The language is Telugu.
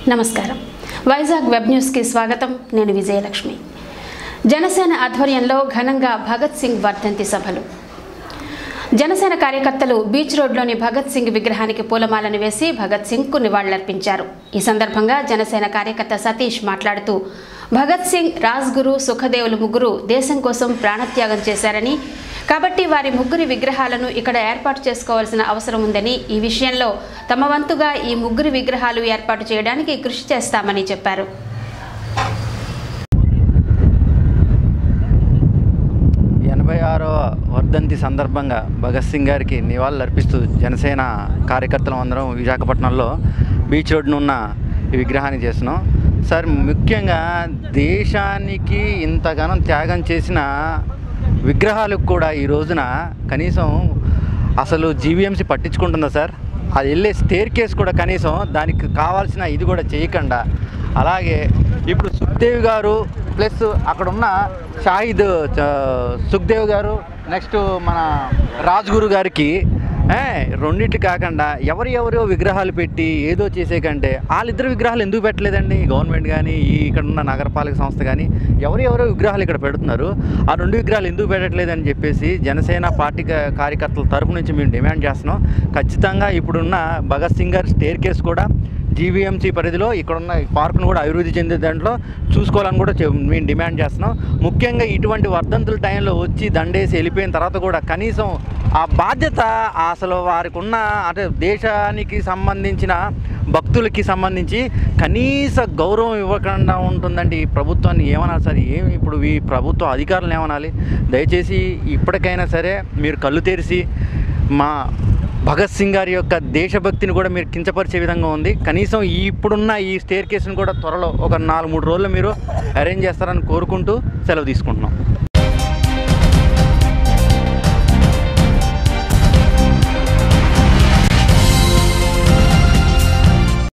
నమస్కారం వైజాగ్ వెబ్ న్యూస్కి స్వాగతం నేను విజయలక్ష్మి జనసేన ఆధ్వర్యంలో ఘనంగా భగత్ సింగ్ వర్ధంతి సభలు జనసేన కార్యకర్తలు బీచ్ రోడ్లోని భగత్ సింగ్ విగ్రహానికి పూలమాలను వేసి భగత్ సింగ్కు నివాళులర్పించారు ఈ సందర్భంగా జనసేన కార్యకర్త సతీష్ మాట్లాడుతూ భగత్ సింగ్ రాజ్గురు సుఖదేవులు ముగ్గురు దేశం కోసం ప్రాణత్యాగం చేశారని కాబట్టి వారి ముగ్గురి విగ్రహాలను ఇక్కడ ఏర్పాటు చేసుకోవాల్సిన అవసరం ఉందని ఈ విషయంలో తమ వంతుగా ఈ ముగ్గురి విగ్రహాలు ఏర్పాటు చేయడానికి కృషి చేస్తామని చెప్పారు ఎనభై ఆరో వర్ధంతి సందర్భంగా భగత్ సింగ్ గారికి నివాళులు అర్పిస్తూ జనసేన కార్యకర్తలం అందరం విశాఖపట్నంలో బీచ్ రోడ్డున ఉన్న ఈ విగ్రహాన్ని చేస్తున్నాం సార్ ముఖ్యంగా దేశానికి ఇంతగానం త్యాగం చేసిన విగ్రహాలకు కూడా ఈ రోజున కనీసం అసలు జీవీఎంసీ పట్టించుకుంటుందా సార్ అది వెళ్ళే స్టేర్ కేస్ కూడా కనీసం దానికి కావాల్సిన ఇది కూడా చేయకుండా అలాగే ఇప్పుడు సుఖ్దేవ్ గారు ప్లస్ అక్కడ ఉన్న షాహిద్ చ- సుఖ్దేవ్ గారు నెక్స్ట్ మన రాజ్గురు గారికి ఏ, రెండింటి కాకుండా ఎవరు ఎవరో విగ్రహాలు పెట్టి ఏదో చేసే కంటే వాళ్ళిద్దరు విగ్రహాలు ఎందుకు పెట్టలేదండి గవర్నమెంట్ కానీ ఈ ఇక్కడ ఉన్న నగరపాలక సంస్థ కానీ ఎవరు ఎవరో విగ్రహాలు ఇక్కడ పెడుతున్నారు ఆ రెండు విగ్రహాలు ఎందుకు పెట్టట్లేదని చెప్పేసి జనసేన పార్టీ కా- కార్యకర్తల తరపు నుంచి మేము డిమాండ్ చేస్తున్నాం ఖచ్చితంగా ఇప్పుడున్న భగత్ సింగ్ గారి స్టేర్ కేస్ కూడా జీవీఎంసీ పరిధిలో ఇక్కడున్న పార్కును కూడా అభివృద్ధి చెందే దాంట్లో చూసుకోవాలని కూడా చె- మేము డిమాండ్ చేస్తున్నాం ముఖ్యంగా ఇటువంటి వర్ధంతుల టైంలో వచ్చి దండేసి వెళ్ళిపోయిన తర్వాత కూడా కనీసం ఆ బాధ్యత అసలు వారికి ఉన్న అంటే దేశానికి సంబంధించిన భక్తులకి సంబంధించి కనీస గౌరవం ఇవ్వకుండా ఉంటుందంటే ఈ ప్రభుత్వాన్ని ఏమనాలి సార్ ఏమి ఇప్పుడు ఈ ప్రభుత్వ అధికారులను ఏమనాలి దయచేసి ఇప్పటికైనా సరే మీరు కళ్ళు తెరిచి మా భగత్ సింగ్ గారి యొక్క దేశభక్తిని కూడా మీరు కించపరిచే విధంగా ఉంది కనీసం ఈ ఇప్పుడున్న ఈ స్టేర్ కేసును కూడా త్వరలో ఒక నాలుగు మూడు రోజులు మీరు అరేంజ్ చేస్తారని కోరుకుంటూ సెలవు తీసుకుంటున్నాం